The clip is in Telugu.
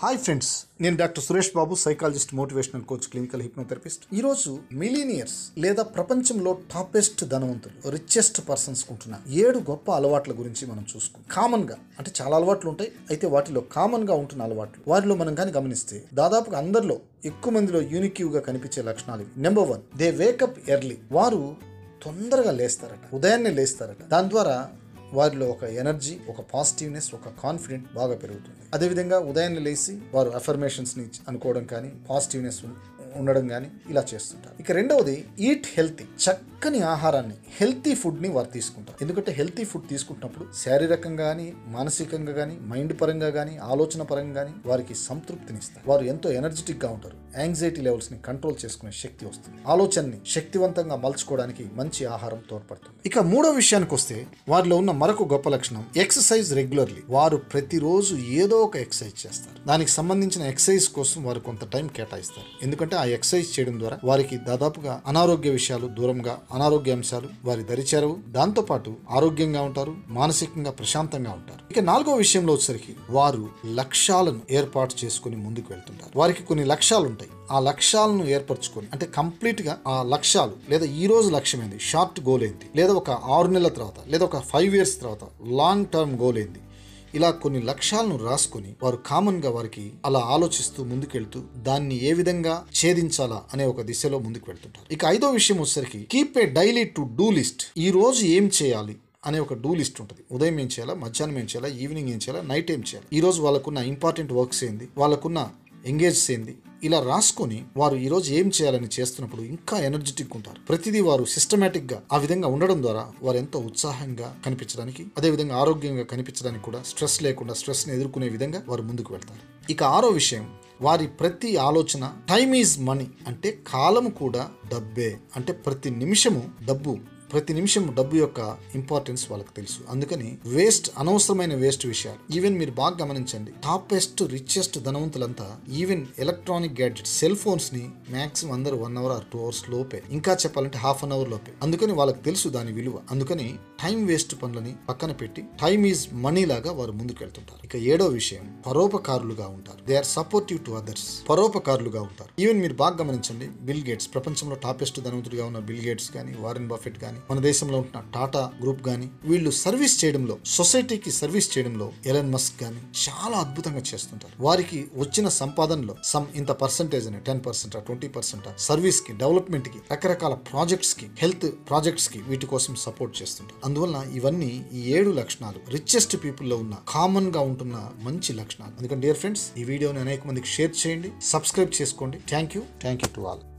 హాయ్ ఫ్రెండ్స్ నేను doctor Suresh Babu psychologist motivational coach clinical hypnotherapist ఈరోజు మిలీనియర్స్ లేదా ప్రపంచంలో టాపెస్ట్ ధనవంతులు రిచెస్ట్ పర్సన్స్ ఉంటున్న ఏడు గొప్ప అలవాట్ల గురించి మనం చూసుకుంటాం కామన్ గా అంటే చాలా అలవాట్లు ఉంటాయి అయితే వాటిలో కామన్ గా ఉంటున్న అలవాట్లు వాటిలో మనం కానీ గమనిస్తే దాదాపుగా అందరిలో ఎక్కువ మందిలో యూనిక్యూ గా కనిపించే లక్షణాలు ఇవి number one they wake up early వారు తొందరగా లేస్తారట ఉదయాన్నే లేస్తారట దాని ద్వారా వారిలో ఒక ఎనర్జీ ఒక పాజిటివ్నెస్ ఒక కాన్ఫిడెంట్ బాగా పెరుగుతుంది అదేవిధంగా ఉదయాన్నే లేచి వారు అఫర్మేషన్స్ని అనుకోవడం కానీ పాజిటివ్నెస్ ఉండడం కానీ ఇలా చేస్తుంటారు ఇక రెండవది ఈట్ హెల్తీ చక్కని ఆహారాన్ని హెల్తీ ఫుడ్ని వారు తీసుకుంటారు ఎందుకంటే హెల్తీ ఫుడ్ తీసుకుంటున్నప్పుడు శారీరకంగా కానీ మానసికంగా కానీ మైండ్ పరంగా కానీ ఆలోచన పరంగా కానీ వారికి సంతృప్తినిస్తారు వారు ఎంతో ఎనర్జెటిక్గా ఉంటారు యాంగ్జైటీ లెవెల్స్ని కంట్రోల్ చేసుకునే శక్తి వస్తుంది ఆలోచనని శక్తివంతంగా మలుచుకోవడానికి మంచి ఆహారం తోడ్పడుతుంది ఇక మూడో విషయానికి వస్తే వారిలో ఉన్న మరొక గొప్ప లక్షణం ఎక్సర్సైజ్ రెగ్యులర్లీ వారు ప్రతిరోజు ఏదో ఒక ఎక్సర్సైజ్ చేస్తారు దానికి సంబంధించిన ఎక్సర్సైజ్ కోసం వారు కొంత టైం కేటాయిస్తారు ఎందుకంటే ఆ ఎక్సర్సైజ్ చేయడం ద్వారా వారికి దాదాపుగా అనారోగ్య విషయాలు దూరంగా అనారోగ్య అంశాలు వారి దరిచేరవు దాంతో పాటు ఆరోగ్యంగా ఉంటారు మానసికంగా ప్రశాంతంగా ఉంటారు ఇక నాలుగో విషయంలో వచ్చేసరికి వారు లక్ష్యాలను ఏర్పాటు చేసుకుని ముందుకు వెళ్తుంటారు వారికి కొన్ని లక్ష్యాలు ఉంటాయి ఆ లక్ష్యాలను ఏర్పరచుకొని అంటే కంప్లీట్ గా ఆ లక్ష్యాలు లేదా ఈ రోజు లక్ష్యం ఏంది షార్ట్ గోల్ ఏంది లేదా ఒక ఆరు నెలల తర్వాత లేదా ఒక ఫైవ్ ఇయర్స్ తర్వాత లాంగ్ టర్మ్ గోల్ ఏంది ఇలా కొన్ని లక్ష్యాలను రాసుకొని వారు కామన్ గా వారికి అలా ఆలోచిస్తూ ముందుకెళ్తూ దాన్ని ఏ విధంగా ఛేదించాలా అనే ఒక దిశలో ముందుకు వెళ్తుంటారు ఇక ఐదో విషయం వచ్చేసరికి keep a daily to do list ఈ రోజు ఏం చేయాలి అనే ఒక డూ లిస్ట్ ఉంటుంది ఉదయం ఏం చేయాలా మధ్యాహ్నం ఏం చేయాలా ఈవినింగ్ ఏం చేయాలా నైట్ ఏం చేయాలి ఈ రోజు వాళ్ళకున్న ఇంపార్టెంట్ వర్క్స్ ఏంది వాళ్ళకున్న ఎంగేజ్ ఏంది ఇలా రాసుకొని వారు ఈ రోజు ఏం చేయాలని చేస్తున్నప్పుడు ఇంకా ఎనర్జెటిక్ ఉంటారు ప్రతిదీ వారు సిస్టమేటిక్ గా ఆ విధంగా ఉండడం ద్వారా వారు ఎంతో ఉత్సాహంగా కనిపించడానికి అదే విధంగా ఆరోగ్యంగా కనిపించడానికి కూడా స్ట్రెస్ లేకుండా స్ట్రెస్ ని ఎదుర్కొనే విధంగా వారు ముందుకు వెళ్తారు ఇక ఆరో విషయం వారి ప్రతి ఆలోచన టైమ్ ఈజ్ మనీ అంటే కాలం కూడా డబ్బే అంటే ప్రతి నిమిషము డబ్బు ప్రతి నిమిషం డబ్బు యొక్క ఇంపార్టెన్స్ వాళ్ళకి తెలుసు అందుకని వేస్ట్ అనవసరమైన వేస్ట్ విషయాలు ఈవెన్ మీరు బాగా గమనించండి టాపెస్ట్ రిచెస్ట్ ధనవంతులంతా even electronic gadget cell phones ని మాక్సిమం అందరూ one hour or two hours లోపే ఇంకా చెప్పాలంటే హాఫ్ అన్ అవర్ లోపే అందుకని వాళ్ళకి తెలుసు దాని విలువ అందుకని టైం వేస్ట్ పనులని పక్కన పెట్టి టైం ఈజ్ మనీ లాగా వారు ముందుకు వెళ్తుంటారు ఇక ఏడో విషయం పరోపకారులుగా ఉంటారు they are supportive to others పరోపకారులుగా ఉంటారు ఈవెన్ మీరు బాగా గమనించండి బిల్ గేట్స్ ప్రపంచంలో టాపెస్ట్ ధనవంతుడిగా ఉన్న బిల్ గేట్స్ కానీ వారెన్ బఫెట్ కానీ మన దేశంలో ఉంటున్న టాటా గ్రూప్ కానీ వీళ్ళు సర్వీస్ చేయడంలో సొసైటీకి సర్వీస్ చేయడంలో ఎలన్ మస్క్ కానీ చాలా అద్భుతంగా చేస్తుంటారు వారికి వచ్చిన సంపాదనలో సమ్ ఇంత పర్సంటేజ్ అని ten percent twenty percent service కి డెవలప్మెంట్ కి రకరకాల ప్రాజెక్ట్స్ కి హెల్త్ ప్రాజెక్ట్స్ కి వీటి కోసం సపోర్ట్ చేస్తుంటారు అందువల్ల ఇవన్నీ ఈ ఏడు లక్షణాలు రిచెస్ట్ పీపుల్ లో ఉన్న కామన్ గా ఉంటున్న మంచి లక్షణాలు అందుకని డియర్ ఫ్రెండ్స్ ఈ వీడియోని అనేక మందికి షేర్ చేయండి సబ్స్క్రైబ్ చేసుకోండి thank you thank you to all